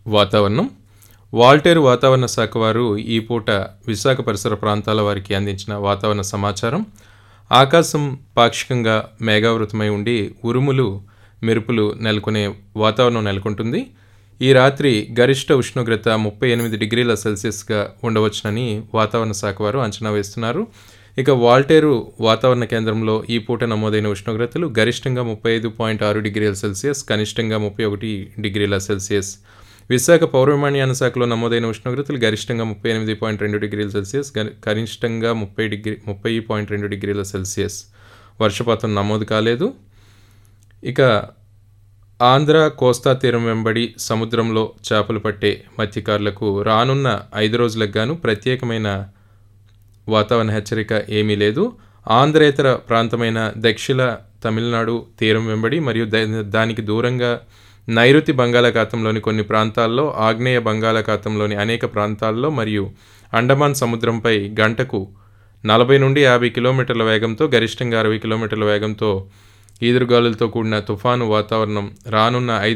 వాతావరణం వాల్టేరు వాతావరణ శాఖ వారు ఈ పూట విశాఖ పరిసర ప్రాంతాల వారికి అందించిన వాతావరణ సమాచారం ఆకాశం పాక్షికంగా మేఘావృతమై ఉండి ఉరుములు మెరుపులు నెలకొనే వాతావరణం నెలకొంటుంది ఈ రాత్రి గరిష్ట ఉష్ణోగ్రత ముప్పై ఎనిమిది డిగ్రీల సెల్సియస్గా ఉండవచ్చునని వాతావరణ శాఖ వారు అంచనా వేస్తున్నారు ఇక వాల్టేరు వాతావరణ కేంద్రంలో ఈ పూట నమోదైన ఉష్ణోగ్రతలు గరిష్టంగా ముప్పై ఐదు పాయింట్ ఆరు డిగ్రీల సెల్సియస్ కనిష్టంగా ముప్పై ఒకటి డిగ్రీల సెల్సియస్ విశాఖ పౌర విమానయాన శాఖలో నమోదైన ఉష్ణోగ్రతలు గరిష్టంగా ముప్పై ఎనిమిది పాయింట్ రెండు డిగ్రీల సెల్సియస్ గరి- కనిష్టంగా ముప్పై డిగ్రీ ముప్పై పాయింట్ రెండు డిగ్రీల సెల్సియస్ వర్షపాతం నమోదు కాలేదు ఇక ఆంధ్ర కోస్తా తీరం వెంబడి సముద్రంలో చేపలు పట్టే మత్స్యకారులకు రానున్న ఐదు రోజులకు గాను ప్రత్యేకమైన వాతావరణ హెచ్చరిక ఏమీ లేదు ఆంధ్రేతర ప్రాంతమైన దక్షిణ తమిళనాడు తీరం వెంబడి మరియు దా- దానికి దూరంగా నైరుతి బంగాళాఖాతంలోని కొన్ని ప్రాంతాల్లో ఆగ్నేయ బంగాళాఖాతంలోని అనేక ప్రాంతాల్లో మరియు అండమాన్ సముద్రంపై గంటకు నలభై నుండి యాభై కిలోమీటర్ల వేగంతో గరిష్టంగా అరవై కిలోమీటర్ల వేగంతో ఈదురుగాలులతో కూడిన తుఫాను వాతావరణం రానున్న ఐదు